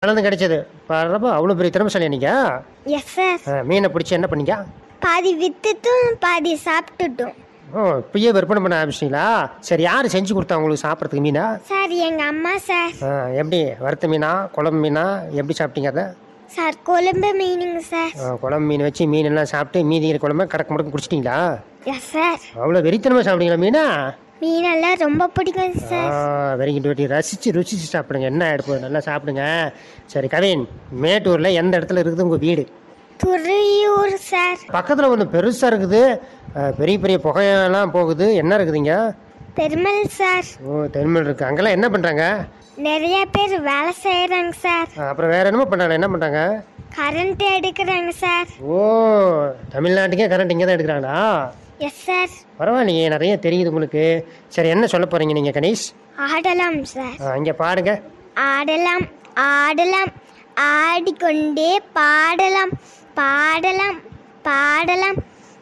பக்கத்துலேருந்து கிடைச்சது பரவாயில்ல அவ்வளோ பெரிய திறமைசாலி நீங்கள் எஸ் சார் மீனை பிடிச்சி என்ன பண்ணீங்க பாதி வித்துட்டும் பாதி சாப்பிட்டுட்டும் ஓ இப்பயே விற்பனை பண்ண ஆரம்பிச்சிங்களா சரி யார் செஞ்சு கொடுத்தா உங்களுக்கு சாப்பிட்றதுக்கு மீனா சார் எங்க அம்மா சார் ஆ, எப்படி வறுத்த மீனா குழம்பு மீனா எப்படி சாப்பிட்டீங்க அதை சார் கொழும்பு மீனுங்க சார் ஆ, குழம்பு மீன் வச்சு மீன் எல்லாம் சாப்பிட்டு மீதி இருக்கிற குழம்பு கடக்கு முடக்கு குடிச்சிட்டிங்களா எஸ் சார் அவ்வளோ வெறித்தனமாக சாப்பிட்டீங்களா மீனா மீனெல்லாம் ரொம்ப பிடிக்கும் சார் வெரி குட் வெரி ரசிச்சு ருசிச்சு சாப்பிடுங்க என்ன எடுப்போம் நல்லா சாப்பிடுங்க சரி கவின் மேட்டூரில் எந்த இடத்துல இருக்குது உங்கள் வீடு துறையூர் சார் பக்கத்தில் ஒன்று பெருசாக இருக்குது ஆ, பெரிய பெரிய புகையெல்லாம் போகுது என்ன இருக்குதுங்க பெருமல் சார் ஓ தெருமல் இருக்குது அங்கெல்லாம் என்ன பண்ணுறாங்க நிறைய பேர் வேலை செய்கிறாங்க சார் அப்புறம் வேற என்னமோ பண்ணுறாங்க என்ன பண்ணுறாங்க கரண்ட் எடுக்கிறாங்க சார் ஓ தமிழ்நாட்டுக்கே கரண்ட் இங்கே தான் எடுக்கிறாங்களா எஸ் சார் பரவாயில்லையே நிறைய தெரியுது உங்களுக்கு சரி என்ன சொல்ல போகிறீங்க நீங்கள் கணேஷ் ஆடலாம் சார் இங்கே பாடுங்க ஆடலாம் ஆடலாம் ஆடிக்கொண்டே பாடலாம் பாடலாம் பாடலாம்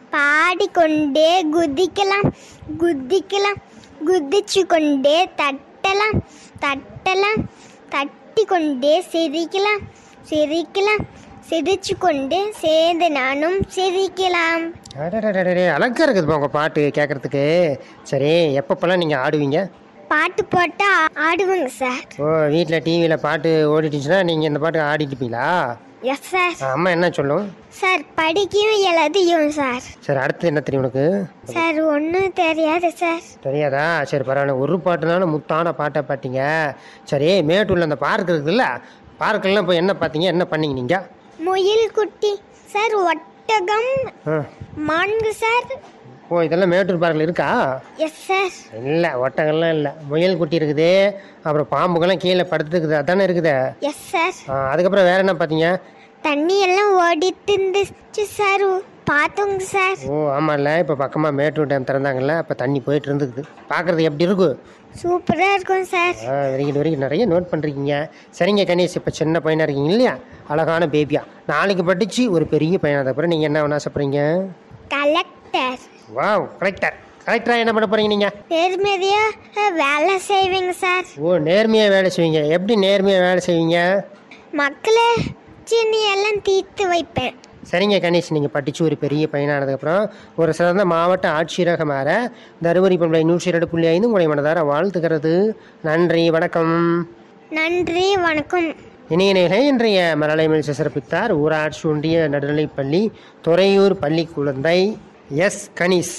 பாடிக்கொண்டே குதிக்கலாம் குதிக்கலாம் குதிச்சு கொண்டே தட்டலாம் தட்டலாம் தட்டி கொண்டே சிரிக்கலாம் சிரிக்கலாம் சிரிச்சு கொண்டே சேர்ந்து நானும் சிரிக்கலாம் அடடடடடே, அழகா இருக்குது உங்கள் பாட்டு கேட்குறதுக்கு சரி எப்பப்பெல்லாம் நீங்கள் ஆடுவீங்க பாட்டு போட்டா ஆடுவோங்க சார் ஓ வீட்டில் டிவியில் பாட்டு ஓடிட்டுச்சுன்னா நீங்கள் இந்த பாட்டு ஆடிட்டு இருப்பீங்களா எஸ் சார் ஆ, அம்மா என்ன சொல்லும் சார் படிக்கவும் எழுதியும் சார் சரி அடுத்து என்ன தெரியும் உனக்கு சார் ஒன்றும் தெரியாது சார் தெரியாதா சரி பரவாயில்ல ஒரு பாட்டுனாலும் முத்தான பாட்டை பார்த்தீங்க சரி மேட்டூரில் அந்த பார்க் இருக்குதுல்ல பார்க்கெல்லாம் போய் என்ன பார்த்தீங்க என்ன பண்ணீங்க நீங்கள் முயல் குட்டி சார் ஒட்டகம் ஆ மான்கு சார் ஓ இதெல்லாம் மேட்டூர் பார்க்கில் இருக்கா எஸ் சார் இல்லை ஒட்டகம்லாம் இல்லை முயல் குட்டி இருக்குது அப்புறம் பாம்புகள்லாம் கீழே படுத்துக்குது அதானே இருக்குது எஸ் சார் ஆ, அதுக்கப்புறம் வேற என்ன பார்த்தீங்க தண்ணி எல்லாம் ஓடிட்டு இருந்துச்சு சார் பார்த்தோங்க சார் ஓ ஆமாம்ல இப்போ பக்கமாக மேட்டூர் டேம் திறந்தாங்கல்ல அப்போ தண்ணி போயிட்டு இருந்துக்குது பார்க்குறது எப்படி இருக்கும் சூப்பராக இருக்கும் சார் ஆ வரைக்கும் வரைக்கும் நிறைய நோட் பண்ணுறீங்க சரிங்க கணேஷ் இப்போ சின்ன பையனாக இருக்கீங்க இல்லையா அழகான பேபியா நாளைக்கு படித்து ஒரு பெரிய பையனாக அப்புறம் நீங்கள் என்ன வேணும் ஆசைப்படுறீங்க கலெக்டர் வாவ் கலெக்டர் கலெக்டராக என்ன பண்ண போகிறீங்க நீங்கள் நேர்மதியாக வேலை செய்வேங்க சார் ஓ நேர்மையாக வேலை செய்வீங்க எப்படி நேர்மையாக வேலை செய்வீங்க மக்களை சின்ன எல்லாம் தீர்த்து வைப்பேன் சரிங்க கணேஷ் நீங்கள் படித்து ஒரு பெரிய பையனானதுக்கப்புறம் ஒரு சிறந்த மாவட்ட ஆட்சியராக மாற தருமபுரி பண்பலை நூற்றி இரண்டு புள்ளி ஐந்து உங்களை மனதார வாழ்த்துகிறது நன்றி வணக்கம் நன்றி வணக்கம் இணைய நிலை இன்றைய மலலைமில் சிறப்பித்தார் ஊராட்சி ஒன்றிய நடுநிலைப்பள்ளி துறையூர் பள்ளி குழந்தை எஸ் கணேஷ்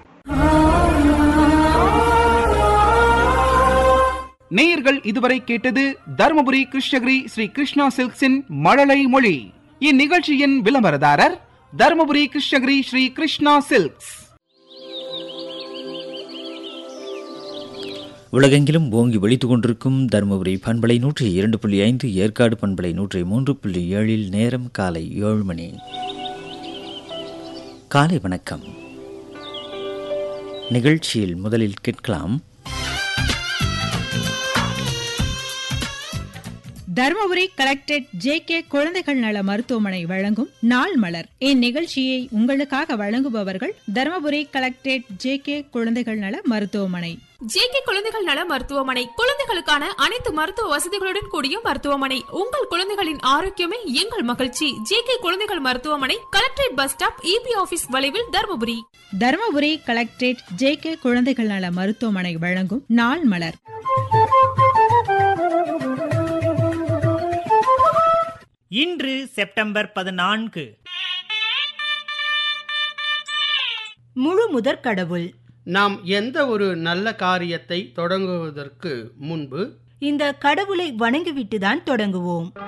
நேயர்கள் இதுவரை கேட்டது தருமபுரி கிருஷ்ணகிரி ஸ்ரீ கிருஷ்ணா சில்க்ஸின் மழலை மொழி இந்நிகழ்ச்சியின் விளம்பரதாரர் தருமபுரி கிருஷ்ணகிரி ஸ்ரீ கிருஷ்ணா சில்க்ஸ் உலகெங்கிலும் ஓங்கி ஒழித்துக் கொண்டிருக்கும் தருமபுரி பண்பலை நூற்றி இரண்டு புள்ளி ஐந்து ஏற்காடு பண்பலை நூற்றி மூன்று புள்ளி ஏழில் நேரம் காலை ஏழு மணி காலை வணக்கம் நிகழ்ச்சியில் முதலில் கேட்கலாம் தருமபுரி கலெக்டரேட் ஜே கே குழந்தைகள் நல மருத்துவமனை வழங்கும் நாள் மலர் இந்நிகழ்ச்சியை உங்களுக்காக வழங்குபவர்கள் தருமபுரி கலெக்டரேட் ஜே கே குழந்தைகள் நல மருத்துவமனை ஜேகே குழந்தைகள் நல மருத்துவமனை குழந்தைகளுக்கான அனைத்து மருத்துவ வசதிகளுடன் கூடிய மருத்துவமனை உங்கள் குழந்தைகளின் ஆரோக்கியமே எங்கள் மகிழ்ச்சி ஜேகே குழந்தைகள் மருத்துவமனை collectorate bus stop EB office வளைவில் Dharmapuri Dharmapuri collectorate J K குழந்தைகள் நல மருத்துவமனை வழங்கும் நாள் மலர் இன்று செப்டம்பர் பதினான்கு முழு முதற் கடவுள் நாம் எந்த ஒரு நல்ல காரியத்தை தொடங்குவதற்கு முன்பு இந்த கடவுளை வணங்கிவிட்டுதான் தொடங்குவோம்